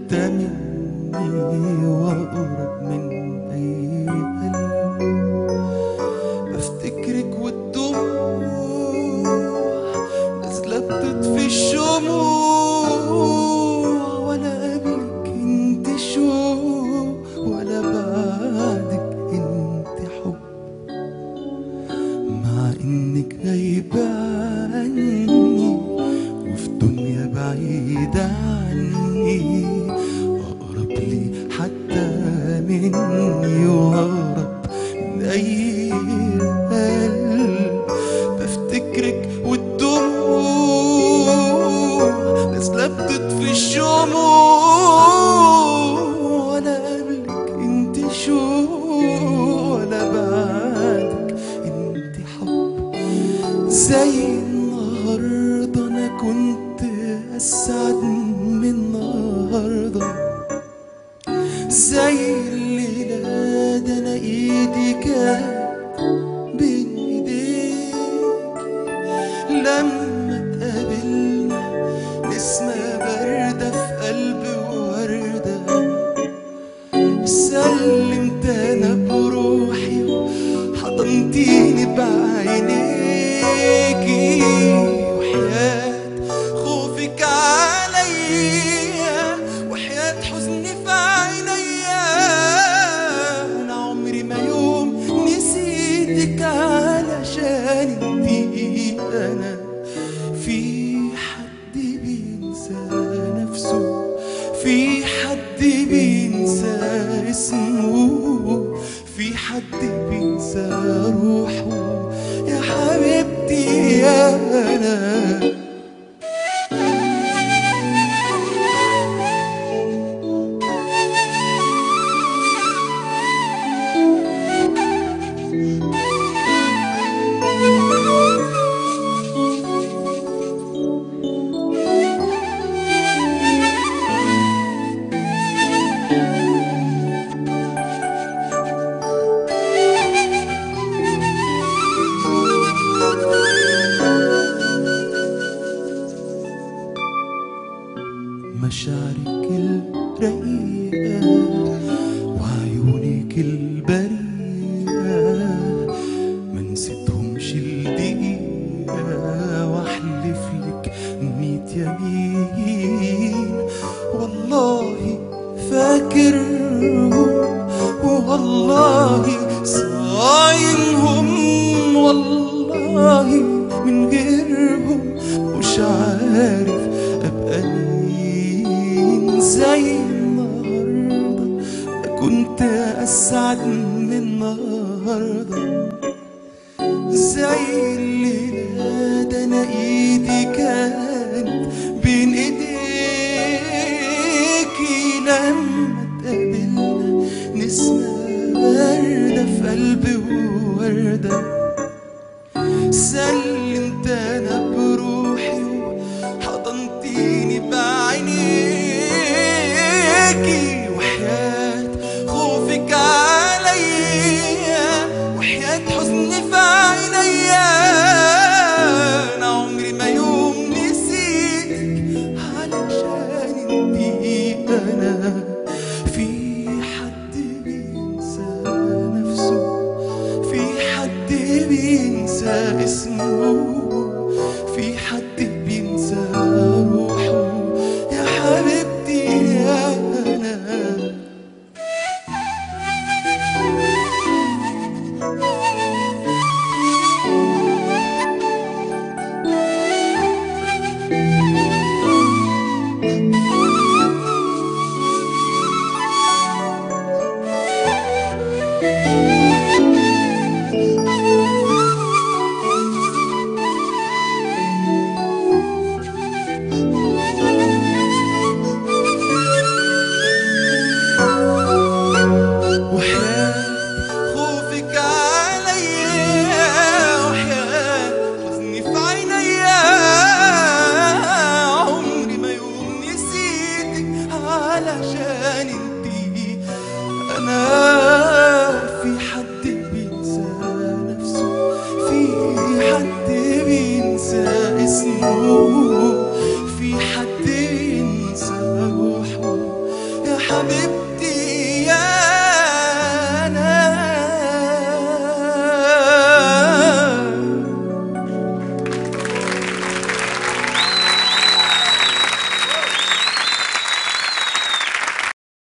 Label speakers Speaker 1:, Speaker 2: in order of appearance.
Speaker 1: انت مني واقرب من اي قلب بفتكرك والدموع نازله بتطفي الشموع ولا قبلك انت شوق ولا بعدك انت حب مع انك غايبة عني وفي دنيا بعيدة عني اقرب لي حتى مني واقرب من اي قلب بفتكرك والدموع نازلة بتطفي الشموع ولا قبلك انت شوق ولا بعدك انت حب زي النهاردة انا كنت اسعد من النهاردة زي الليلة ده انا ايدي كانت بين ايديك لما اتقابلنا نسمة باردة في قلبي وردة سلمت انا بروحي حضنتيني بعينيكي وحياة خوفك عليا وحياة حزني في عينيا انا عمري ما يوم نسيتك علشان انتي انا في حد بينسى نفسه في حد بينسى اسمه في حد بينسى روحه يا حبيبتي يا انا مشاعرك الرقيقة وعيونك البريئة ما نسيتهمش الدقيقة واحلف لك ميت يمين والله فاكرهم والله صاينهم والله من غيرهم مش عارف ابقى مين زي النهارده كنت اسعد من النهارده زي الليلة ده انا ايدي كانت بين ايديكي لما اتقابلنا نسمة باردة في قلبي ووردة سلمت انا بروحي حضنتيني بعينيكي وحياة خوفك عليا وحياة حزني في عينيا انا عمري ما يوم نسيتك علشان انتي انا في حد بينسى نفسه في حد بينسى اسمه في حد بينسى روحه يا حبيبتي يا انا وحياة خوفك عليا وحياة حزني في عينيا عمري ما يوم نسيتك علشان انتي انا في حد بينسى نفسه في حد بينسى اسمه في حد ينسى روحه حبيبتي